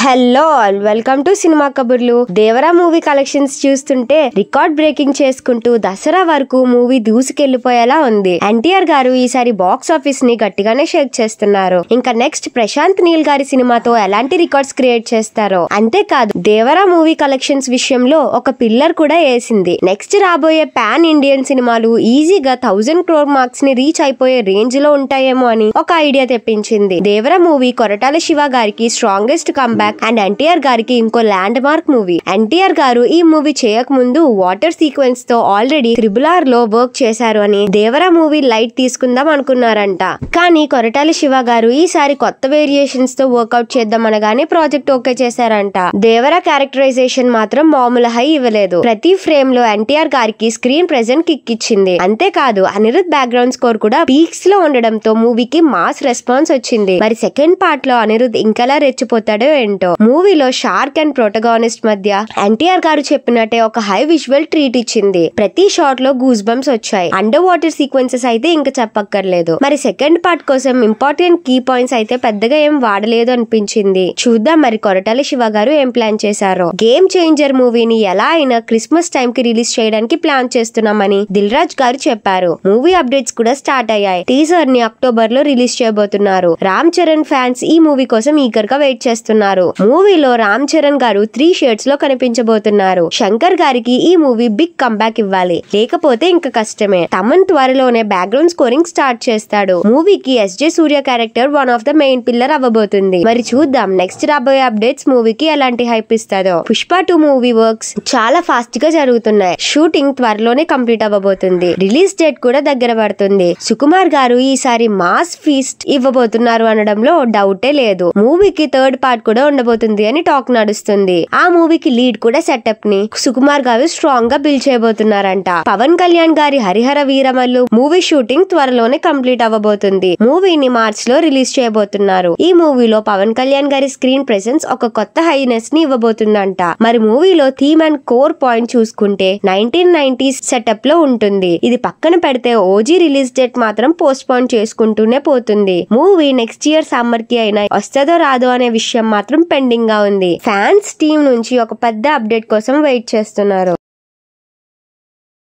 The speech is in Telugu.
hello all welcome to cinema కబుర్లు దేవరా మూవీ కలెక్షన్స్ చూస్తుంటే రికార్డ్ బ్రేకింగ్ చేసుకుంటూ దసరా వరకు మూవీ దూసుకెళ్లిపోయేలా ఉంది ఎన్టీఆర్ గారు ఈసారి బాక్స్ ఆఫీస్ ని గట్టిగానే షేక్ చేస్తున్నారు ఇంకా నెక్స్ట్ ప్రశాంత్ నీల్ గారి సినిమాతో ఎలాంటి రికార్డ్స్ క్రియేట్ చేస్తారో అంతేకాదు దేవరా మూవీ కలెక్షన్స్ విషయంలో ఒక పిల్లర్ కూడా వేసింది నెక్స్ట్ రాబోయే పాన్ ఇండియన్ సినిమాలు ఈజీగా థౌజండ్ క్రోర్ మార్క్స్ ని రీచ్ అయిపోయే రేంజ్ లో ఉంటాయేమో అని ఒక ఐడియా తెప్పించింది దేవరా మూవీ కొరటాల శివ గారికి స్ట్రాంగెస్ట్ కంబ్యాక్ అండ్ ఎన్టీఆర్ గారికి ఇంకో ల్యాండ్ మార్క్ మూవీ ఎన్టీఆర్ గారు ఈ మూవీ చేయక ముందు వాటర్ సీక్వెన్స్ తో ఆల్రెడీ త్రిబుల్ ఆర్ లో వర్క్ చేశారు అని దేవరా మూవీ లైట్ తీసుకుందాం అనుకున్నారంట కానీ కొరటాల శివ గారు ఈసారి కొత్త వేరియేషన్స్ తో వర్కౌట్ చేద్దాం అనగానే ప్రాజెక్ట్ ఓకే చేశారంట దేవరా క్యారెక్టరైజేషన్ మాత్రం మామూలు హై ఇవ్వలేదు ప్రతి ఫ్రేమ్ లో ఎన్టీఆర్ గారికి స్క్రీన్ ప్రెజెంట్ కిక్ ఇచ్చింది అంతేకాదు అనిరుద్ బ్యాక్గ్రౌండ్ స్కోర్ కూడా పీక్స్ లో ఉండడంతో మూవీకి మాస్ రెస్పాన్స్ వచ్చింది మరి సెకండ్ పార్ట్ లో అనిరుద్ ఇంకెలా రెచ్చిపోతాడో ఏంటో మూవీలో షార్క్ అండ్ ప్రొటగానిస్ట్ మధ్య ఎన్టీఆర్ గారు చెప్పినట్టే ఒక హై విజువల్ ట్రీట్ ఇచ్చింది ప్రతి షాట్ లో గూస్ బంప్స్ వచ్చాయి అండర్ వాటర్ సీక్వెన్సెస్ అయితే ఇంకా చెప్పక్కర్లేదు మరి సెకండ్ పార్ట్ కోసం ఇంపార్టెంట్ కీ పాయింట్స్ అయితే పెద్దగా ఏం వాడలేదు అనిపించింది చూద్దాం మరి కొరటాల శివ గారు ఏం ప్లాన్ చేశారో గేమ్ చేంజర్ మూవీని ఎలా అయినా క్రిస్మస్ టైం కి రిలీజ్ చేయడానికి ప్లాన్ చేస్తున్నామని దిల్ రాజ్ గారు చెప్పారు మూవీ అప్డేట్స్ కూడా స్టార్ట్ అయ్యాయి టీజర్ ని అక్టోబర్ లో రిలీజ్ చేయబోతున్నారు రామ్ చరణ్ ఫ్యాన్స్ ఈ మూవీ కోసం ఈగర్ గా వెయిట్ చేస్తున్నారు మూవీలో రామ్ చరణ్ గారు త్రీ షేడ్స్ లో కనిపించబోతున్నారు శంకర్ గారికి ఈ మూవీ బిగ్ కంబ్యాక్ ఇవ్వాలి లేకపోతే ఇంకా కష్టమే తమన్ త్వరలోనే బ్యాక్గ్రౌండ్ స్కోరింగ్ స్టార్ట్ చేస్తాడు మూవీకి SJ Surya character one of the main pillar అవ్వబోతుంది మరి చూద్దాం నెక్స్ట్ రాబోయే అప్డేట్స్ మూవీకి ఎలాంటి హైప్ ఇస్తుందో పుష్ప టూ మూవీ వర్క్స్ చాలా ఫాస్ట్ గా జరుగుతున్నాయి షూటింగ్ త్వరలోనే కంప్లీట్ అవ్వబోతుంది రిలీజ్ డేట్ కూడా దగ్గర పడుతుంది సుకుమార్ గారు ఈసారి మాస్ ఫీస్ట్ ఇవ్వబోతున్నారు అనడంలో డౌటే లేదు మూవీకి థర్డ్ పార్ట్ కూడా ఉండబోతుంది అని టాక్ నడుస్తుంది ఆ మూవీకి లీడ్ కూడా సెటప్ ని సుకుమార్ గారు స్ట్రాంగ్ గా బిల్డ్ చేయబోతున్నారంట పవన్ కళ్యాణ్ గారి హరిహర వీరమల్లు మూవీ షూటింగ్ త్వరలోనే కంప్లీట్ అవ్వబోతుంది మూవీని మార్చ్ లో రిలీజ్ చేయబోతున్నారు ఈ మూవీలో పవన్ కళ్యాణ్ గారి స్క్రీన్ ప్రెసెన్స్ ఒక కొత్త హైనెస్ ని ఇవ్వబోతుందంట మరి మూవీలో థీమ్ అండ్ కోర్ పాయింట్ చూసుకుంటే నైన్టీన్ నైన్టీస్ సెటప్ లో ఉంటుంది ఇది పక్కన పెడితే ఓజీ రిలీజ్ డేట్ మాత్రం పోస్ట్ పోన్ చేసుకుంటూనే పోతుంది మూవీ నెక్స్ట్ ఇయర్ సమ్మర్ కి అయినా వస్తుందో రాదో అనే విషయం మాత్రం పెండింగ్ గా ఉంది ఫ్యాన్స్ టీం నుంచి ఒక పెద్ద అప్డేట్ కోసం వెయిట్ చేస్తున్నారు